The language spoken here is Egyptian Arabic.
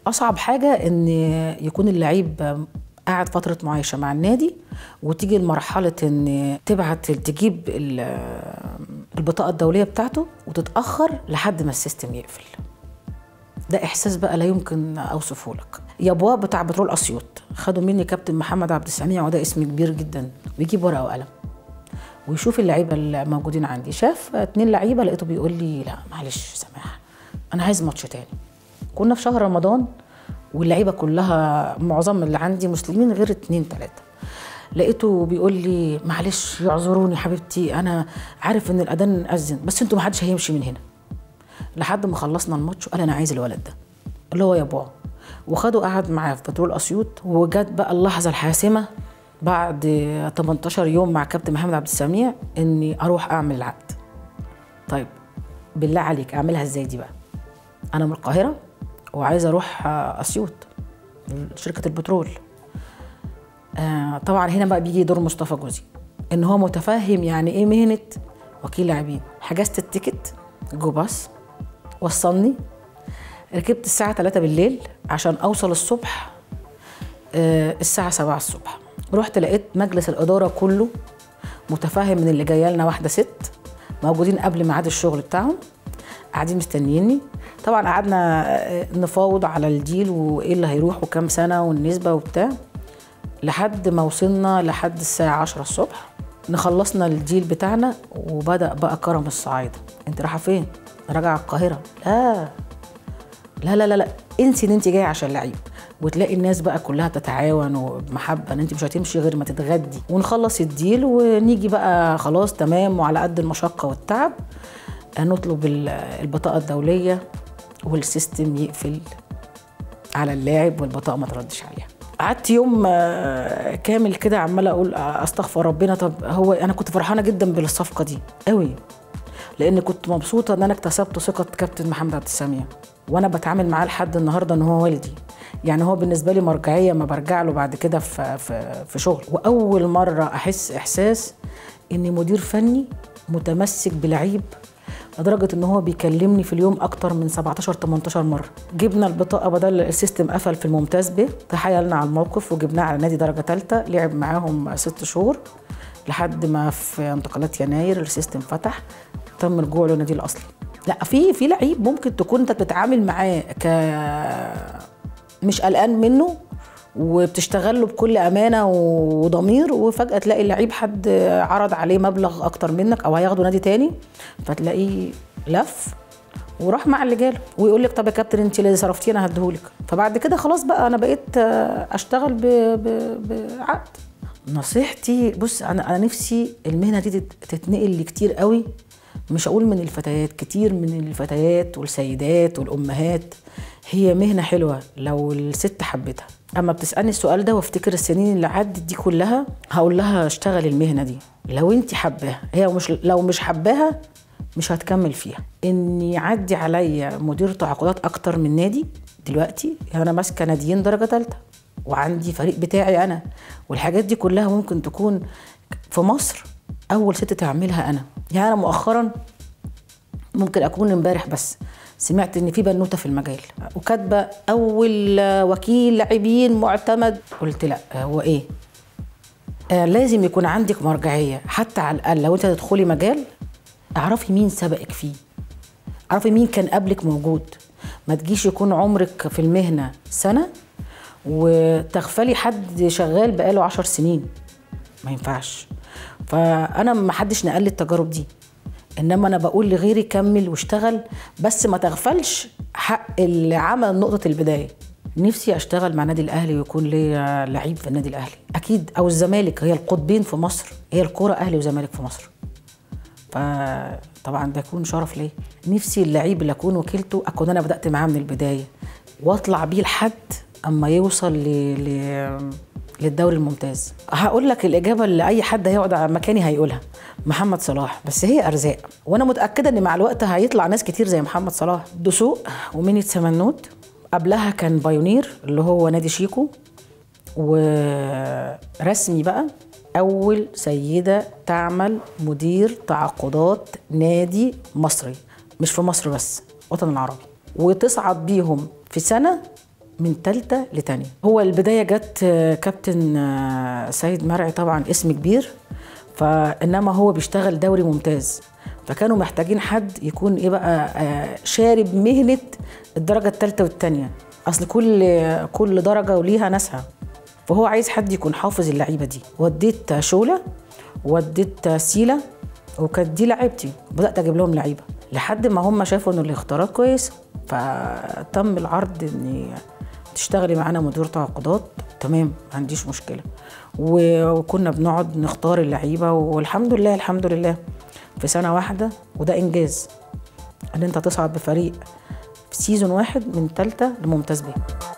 اصعب حاجه ان يكون اللعيب قاعد فتره معايشه مع النادي وتيجي لمرحله ان تبعت تجيب ال- البطاقه الدوليه بتاعته وتتاخر لحد ما السيستم يقفل ده احساس بقى لا يمكن اوصفه لك يا ابواب بتاع بترول اسيوط خدوا مني كابتن محمد عبد السميع وده اسم كبير جدا ويجيب ورقه وقلم ويشوف اللعيبه الموجودين عندي شاف اتنين لعيبه لقيته بيقول لي لا معلش سماح انا عايز ماتش تاني كنا في شهر رمضان واللعيبه كلها معظم اللي عندي مسلمين غير اتنين تلاته لقيته بيقول لي معلش يعذروني حبيبتي انا عارف ان الاذان اذن بس انتوا ما حدش هيمشي من هنا لحد ما خلصنا الماتش قال انا عايز الولد ده اللي هو يابا وخده قعد معاه في بترول اسيوط وجت بقى اللحظه الحاسمه بعد 18 يوم مع كابتن محمد عبد السميع اني اروح اعمل العقد طيب بالله عليك اعملها ازاي دي بقى انا من القاهره وعايزه اروح آه، اسيوط شركه البترول آه طبعا هنا بقى بيجي دور مصطفى جوزي ان هو متفهم يعني ايه مهنه وكيل لاعبين حجزت التيكت جو باص وصلني ركبت الساعة 3 بالليل عشان أوصل الصبح آه، الساعة 7 الصبح رحت لقيت مجلس الإدارة كله متفهم من اللي جاية لنا واحدة ست موجودين قبل ميعاد الشغل بتاعهم قاعدين مستنيني طبعا قعدنا آه، نفاوض على الديل وايه اللي هيروح وكام سنة والنسبة وبتاع لحد ما وصلنا لحد الساعة 10 الصبح نخلصنا الديل بتاعنا وبدأ بقى كرم الصعايدة انت رايحة فين؟ راجعة القاهرة لا لا لا لا لا انسي ان انت جايه عشان لعيب وتلاقي الناس بقى كلها تتعاون وبمحبه ان انت مش هتمشي غير ما تتغدي ونخلص الديل ونيجي بقى خلاص تمام وعلى قد المشقه والتعب نطلب ال- البطاقه الدوليه والسيستم يقفل على اللاعب والبطاقه ما تردش عليها قعدت يوم آه، كامل كده عماله اقول آه، استغفر ربنا طب هو انا كنت فرحانه جدا بالصفقه دي قوي لان كنت مبسوطه ان انا اكتسبت ثقه كابتن محمد عبد السميع وانا بتعامل معاه لحد النهارده ان هو والدي يعني هو بالنسبه لي مرجعيه ما برجع له بعد كده في في في شغل واول مره احس احساس اني مدير فني متمسك بلعيب لدرجه ان هو بيكلمني في اليوم اكتر من 17 18 مره جبنا البطاقه بدل السيستم قفل في الممتاز به تحايلنا على الموقف وجبناه على نادي درجه ثالثه لعب معاهم ست شهور لحد ما في انتقالات يناير السيستم فتح تم رجوعه للنادي الاصلي لا في في لعيب ممكن تكون انت بتتعامل معاه ك مش قلقان منه وبتشتغل له بكل امانه وضمير وفجاه تلاقي اللعيب حد عرض عليه مبلغ اكتر منك او هياخده نادي تاني فتلاقيه لف وراح مع اللي جاله ويقول لك طب يا كابتن انت اللي صرفتيه انا هديهولك فبعد كده خلاص بقى انا بقيت آه، اشتغل ب- ب- بعقد نصيحتي بص انا انا نفسي المهنه دي تت- تتنقل لكتير قوي مش هقول من الفتيات كتير من الفتيات والسيدات والامهات هي مهنه حلوه لو الست حبتها اما بتسالني السؤال ده وافتكر السنين اللي عدت دي كلها هقول لها اشتغل المهنه دي لو انت حباها هي مش لو مش حباها مش هتكمل فيها ان يعدي عليا مدير تعاقدات اكتر من نادي دلوقتي يعني انا ماسكه ناديين درجه ثالثه وعندي فريق بتاعي انا والحاجات دي كلها ممكن تكون في مصر اول ست تعملها انا يعني انا مؤخرا ممكن اكون امبارح بس سمعت ان في بنوته في المجال وكاتبه اول وكيل لاعبين معتمد قلت لا هو ايه آه لازم يكون عندك مرجعيه حتى على الاقل لو انت هتدخلي مجال اعرفي مين سبقك فيه اعرفي مين كان قبلك موجود ما تجيش يكون عمرك في المهنه سنه وتغفلي حد شغال بقاله عشر سنين ما ينفعش فانا ما حدش نقل لي التجارب دي انما انا بقول لغيري كمل واشتغل بس ما تغفلش حق اللي عمل نقطه البدايه نفسي اشتغل مع النادي الاهلي ويكون ليا لعيب في النادي الاهلي اكيد او الزمالك هي القطبين في مصر هي الكوره اهلي وزمالك في مصر فطبعا ده يكون شرف ليا نفسي اللعيب اللي اكون وكيلته اكون انا بدات معاه من البدايه واطلع بيه لحد اما يوصل ل... ل... للدوري الممتاز هقول لك الاجابه اللي اي حد هيقعد على مكاني هيقولها محمد صلاح بس هي ارزاق وانا متاكده ان مع الوقت هيطلع ناس كتير زي محمد صلاح دسوق وميني سمنوت قبلها كان بايونير اللي هو نادي شيكو ورسمي بقى أول سيدة تعمل مدير تعاقدات نادي مصري مش في مصر بس الوطن العربي وتصعد بيهم في سنة من تالتة لتانية هو البداية جت آه، كابتن آه، سيد مرعي طبعا اسم كبير فإنما هو بيشتغل دوري ممتاز فكانوا محتاجين حد يكون ايه بقى آه، شارب مهنة الدرجة التالتة والتانية أصل كل كل درجة وليها ناسها فهو عايز حد يكون حافظ اللعيبة دي وديت شولة وديت سيلة وكانت دي لعيبتي بدأت أجيب لهم لعيبة لحد ما هم شافوا إن الاختيارات كويس فتم العرض إن تشتغلي معانا مدير تعاقدات تمام ما عنديش مشكلة و- وكنا بنقعد نختار اللعيبة والحمد لله الحمد لله في سنة واحدة وده إنجاز إن أنت تصعد بفريق في سيزون واحد من تالتة لممتاز بيه